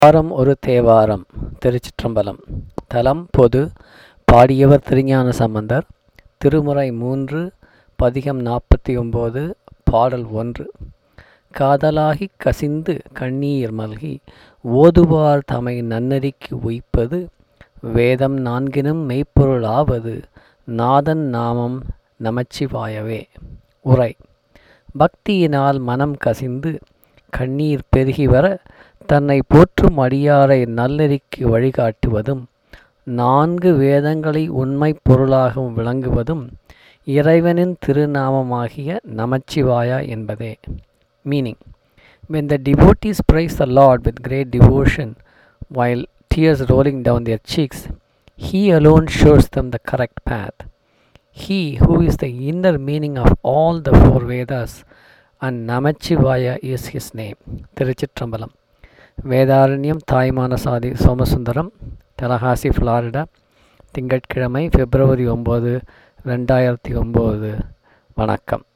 வாரம் ஒரு தேவாரம் திருச்சிற்றம்பலம் தலம் பொது பாடியவர் திருஞான சம்பந்தர் திருமுறை மூன்று பதிகம் நாற்பத்தி ஒம்பது பாடல் ஒன்று காதலாகிக் கசிந்து கண்ணீர் மல்கி ஓதுவார் தமை நன்னெறிக்கு உய்ப்பது வேதம் நான்கினும் மெய்ப்பொருளாவது நாதன் நாமம் நமச்சிவாயவே உரை பக்தியினால் மனம் கசிந்து கண்ணீர் பெருகி வர தன்னை போற்றும் அடியாரை நல்லெறிக்கு வழிகாட்டுவதும் நான்கு வேதங்களை உண்மைப் பொருளாகவும் விளங்குவதும் இறைவனின் திருநாமமாகிய நமச்சிவாயா என்பதே meaning when the devotees praise the Lord with great devotion while tears rolling down their cheeks, He alone shows them the correct path. He who is the inner meaning of all the four Vedas and Namachivaya is his name. Thiruchitrambalam Vedaranyam தாய்மானசாதி Somasundaram Tallahassee Florida திங்கட்கிழமை பிப்ரவரி ஒம்பது ரெண்டாயிரத்தி ஒம்பது வணக்கம்